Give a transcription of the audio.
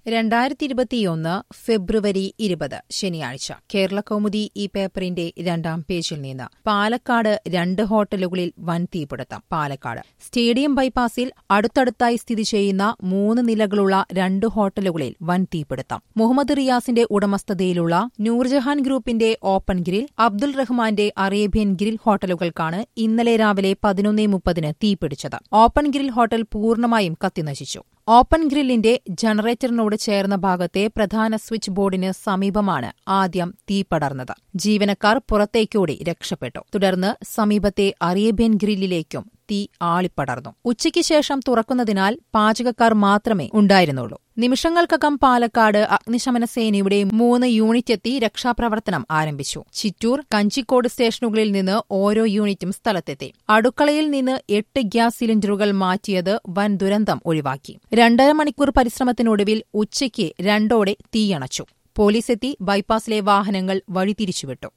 രണ്ടായിരത്തി ഇരുപത്തിയൊന്ന് ഫെബ്രുവരി ഇരുപത് ശനിയാഴ്ച കേരള കൗമുദി ഈ പേപ്പറിന്റെ രണ്ടാം പേജിൽ നിന്ന് പാലക്കാട് രണ്ട് ഹോട്ടലുകളിൽ വൻ തീപിടുത്തം പാലക്കാട് സ്റ്റേഡിയം ബൈപ്പാസിൽ അടുത്തടുത്തായി സ്ഥിതി ചെയ്യുന്ന മൂന്ന് നിലകളുള്ള രണ്ട് ഹോട്ടലുകളിൽ വൻ തീപിടുത്തം മുഹമ്മദ് റിയാസിന്റെ ഉടമസ്ഥതയിലുള്ള നൂർജഹാൻ ഗ്രൂപ്പിന്റെ ഓപ്പൺ ഗ്രിൽ അബ്ദുൾ റഹ്മാന്റെ അറേബ്യൻ ഗ്രിൽ ഹോട്ടലുകൾക്കാണ് ഇന്നലെ രാവിലെ പതിനൊന്നേ മുപ്പതിന് തീപിടിച്ചത് ഓപ്പൺ ഗ്രിൽ ഹോട്ടൽ പൂർണ്ണമായും കത്തിനശിച്ചു ഓപ്പൺ ഗ്രില്ലിന്റെ ജനറേറ്ററിനോട് ചേർന്ന ഭാഗത്തെ പ്രധാന സ്വിച്ച് ബോർഡിന് സമീപമാണ് ആദ്യം തീ പടർന്നത് ജീവനക്കാർ പുറത്തേക്കോടി രക്ഷപ്പെട്ടു തുടർന്ന് സമീപത്തെ അറേബ്യൻ ഗ്രില്ലിലേക്കും തീ ആളിപ്പടർന്നു ഉച്ചയ്ക്ക് ശേഷം തുറക്കുന്നതിനാൽ പാചകക്കാർ മാത്രമേ ഉണ്ടായിരുന്നുള്ളൂ നിമിഷങ്ങൾക്കകം പാലക്കാട് അഗ്നിശമന സേനയുടെ മൂന്ന് യൂണിറ്റ് എത്തി രക്ഷാപ്രവർത്തനം ആരംഭിച്ചു ചിറ്റൂർ കഞ്ചിക്കോട് സ്റ്റേഷനുകളിൽ നിന്ന് ഓരോ യൂണിറ്റും സ്ഥലത്തെത്തി അടുക്കളയിൽ നിന്ന് എട്ട് ഗ്യാസ് സിലിണ്ടറുകൾ മാറ്റിയത് വൻ ദുരന്തം ഒഴിവാക്കി രണ്ടര മണിക്കൂർ പരിശ്രമത്തിനൊടുവിൽ ഉച്ചയ്ക്ക് രണ്ടോടെ തീയണച്ചു പോലീസെത്തി ബൈപ്പാസിലെ വാഹനങ്ങൾ വഴിതിരിച്ചുവിട്ടു